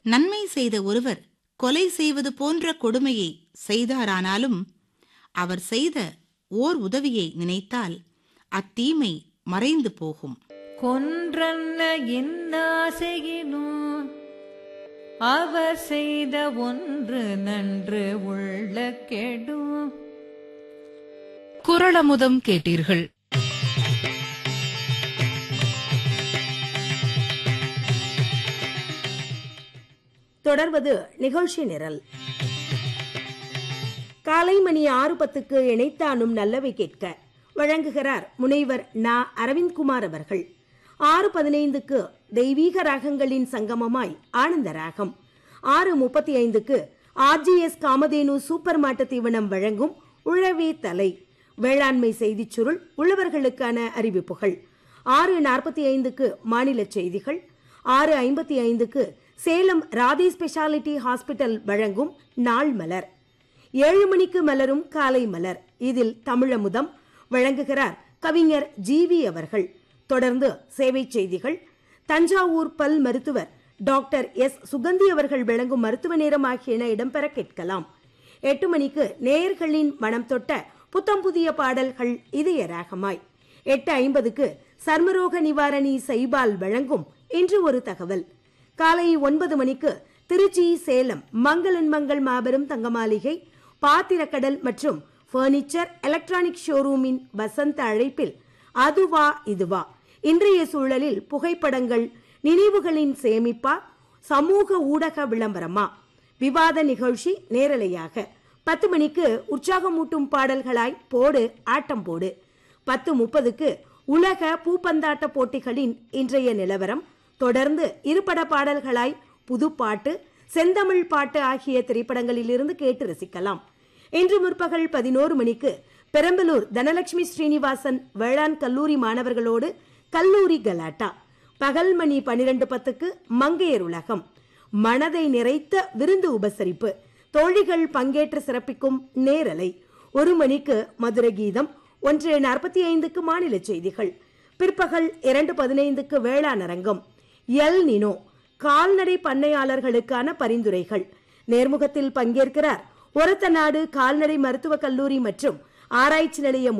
நன்மை செய்த ஒருவர் கொலை செய்வது போன்ற கொடுமையை செய்தாரானாலும் அவர் செய்த ஓர் உதவியை நினைத்தால் அத்தீமை மறைந்து போகும் கொன்றன்ன என்னாசையினும் அவர் செய்த ஒன்று நன்று உள்ள கெடும் குரளமுதம் கேட்டீர்கள் தொடர்வது நிகழ்ச்சி நிரல் காலை மணி ஆறு பத்துக்கு இணைத்தானும் நல்லவை கேட்க வழங்குகிறார் முனைவர் நா அரவிந்த்குமார் அவர்கள் ஆறு பதினைந்துக்கு தெய்வீக ராகங்களின் சங்கமமாய் ஆனந்த ராகம் ஆறு முப்பத்தி ஐந்துக்கு ஆர்ஜிஎஸ் காமதேனு சூப்பர் மாட்டு தீவனம் வழங்கும் உழவே தலை வேளாண்மை செய்திச் சுருள் உழவர்களுக்கான அறிவிப்புகள் ஆறு நாற்பத்தி ஐந்துக்கு மாநில செய்திகள் ஆறு ஐம்பத்தி ஐந்துக்கு சேலம் ராதே ஸ்பெஷாலிட்டி ஹாஸ்பிட்டல் வழங்கும் நாள் மலர் ஏழு மணிக்கு மலரும் காலை மலர் இதில் தமிழமுதம் வழங்குகிறார் கவிஞர் ஜிவி அவர்கள் தொடர்ந்து சேவை செய்திகள் தஞ்சாவூர் பல் மருத்துவர் டாக்டர் எஸ் சுகந்தி அவர்கள் வழங்கும் மருத்துவ நேரம் ஆகியன இடம்பெற கேட்கலாம் எட்டு மணிக்கு நேயர்களின் மனம் தொட்ட புத்தம் புதிய பாடல்கள் இதய ராகமாய் எட்டு ஐம்பதுக்கு சர்மரோக நிவாரணி சைபால் வழங்கும் இன்று ஒரு தகவல் காலை ஒன்பது மணிக்கு திருச்சி சேலம் மங்களன் மங்கள் மாபெரும் தங்க மாளிகை பாத்திரக்கடல் மற்றும் பர்னிச்சர் எலக்ட்ரானிக் ஷோரூமின் வசந்த அழைப்பில் அதுவா இதுவா இன்றைய சூழலில் புகைப்படங்கள் நினைவுகளின் சேமிப்பா சமூக ஊடக விளம்பரமா விவாத நிகழ்ச்சி நேரலையாக பத்து மணிக்கு உற்சாகமூட்டும் பாடல்களாய் போடு ஆட்டம் போடு பத்து முப்பதுக்கு உலக பூப்பந்தாட்ட போட்டிகளின் இன்றைய நிலவரம் தொடர்ந்து இருபட பாடல்களாய் புதுப்பாட்டு செந்தமிழ் பாட்டு ஆகிய திரைப்படங்களிலிருந்து கேட்டு ரசிக்கலாம் இன்று முற்பகல் பதினோரு மணிக்கு பெரம்பலூர் தனலட்சுமி ஸ்ரீனிவாசன் வேளாண் கல்லூரி மாணவர்களோடு கல்லூரி கலாட்டா பகல் மணி பனிரெண்டு பத்துக்கு மங்கையர் உலகம் மனதை நிறைத்த விருந்து உபசரிப்பு தோழிகள் பங்கேற்று சிறப்பிக்கும் நேரலை ஒரு மணிக்கு மதுர கீதம் ஒன்று நாற்பத்தி ஐந்துக்கு மாநில செய்திகள் பிற்பகல் இரண்டு பதினைந்துக்கு வேளாண் அரங்கம் எல் நினோ கால்நடை பண்ணையாளர்களுக்கான பரிந்துரைகள் நேர்முகத்தில் பங்கேற்கிறார் ஒரத்தநாடு கால்நடை மருத்துவக் கல்லூரி மற்றும் ஆராய்ச்சி நிலைய